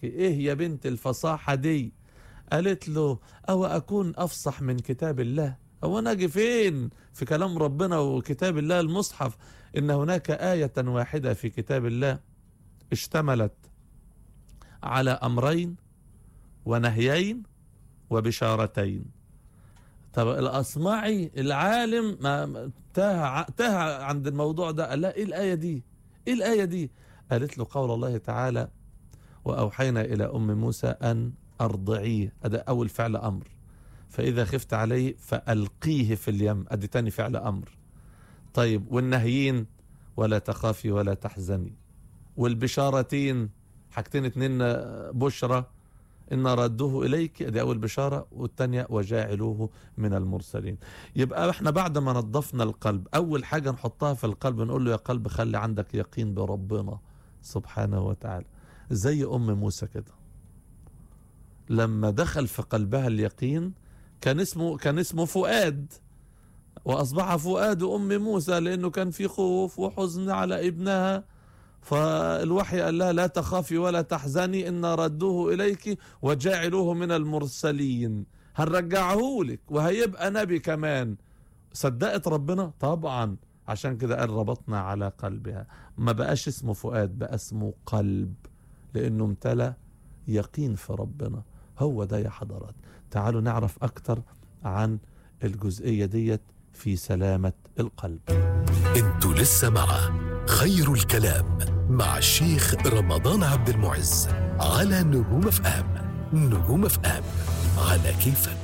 تبكي ايه يا بنت الفصاحة دي قالت له او اكون افصح من كتاب الله او انا اجي فين في كلام ربنا وكتاب الله المصحف ان هناك آية واحدة في كتاب الله اشتملت على امرين ونهيين وبشارتين طب الاصمعي العالم ما تاه تاه عند الموضوع ده قال لا ايه الايه دي ايه الايه دي قالت له قول الله تعالى واوحينا الى ام موسى ان ارضعيه ادي اول فعل امر فاذا خفت عليه فالقيه في اليم ادي تاني فعل امر طيب والنهيين ولا تخافي ولا تحزني والبشارتين حاجتين اتنين بشرى إن ردوه إليك دي أول بشارة والتانية وجاعلوه من المرسلين يبقى احنا بعد ما نظفنا القلب أول حاجة نحطها في القلب نقول له يا قلب خلي عندك يقين بربنا سبحانه وتعالى زي أم موسى كده لما دخل في قلبها اليقين كان اسمه كان اسمه فؤاد وأصبح فؤاد أم موسى لأنه كان في خوف وحزن على ابنها فالوحي قال لها لا تخافي ولا تحزني إن ردوه إليك وجعلوه من المرسلين هنرجعه لك وهيبقى نبي كمان صدقت ربنا طبعا عشان كده قال ربطنا على قلبها ما بقاش اسمه فؤاد بقى اسمه قلب لأنه امتلأ يقين في ربنا هو ده يا حضرات تعالوا نعرف أكتر عن الجزئية ديت في سلامة القلب انتوا لسه مع خير الكلام مع الشيخ رمضان عبد المعز على نجوم اف ام نجوم اف ام على كيفك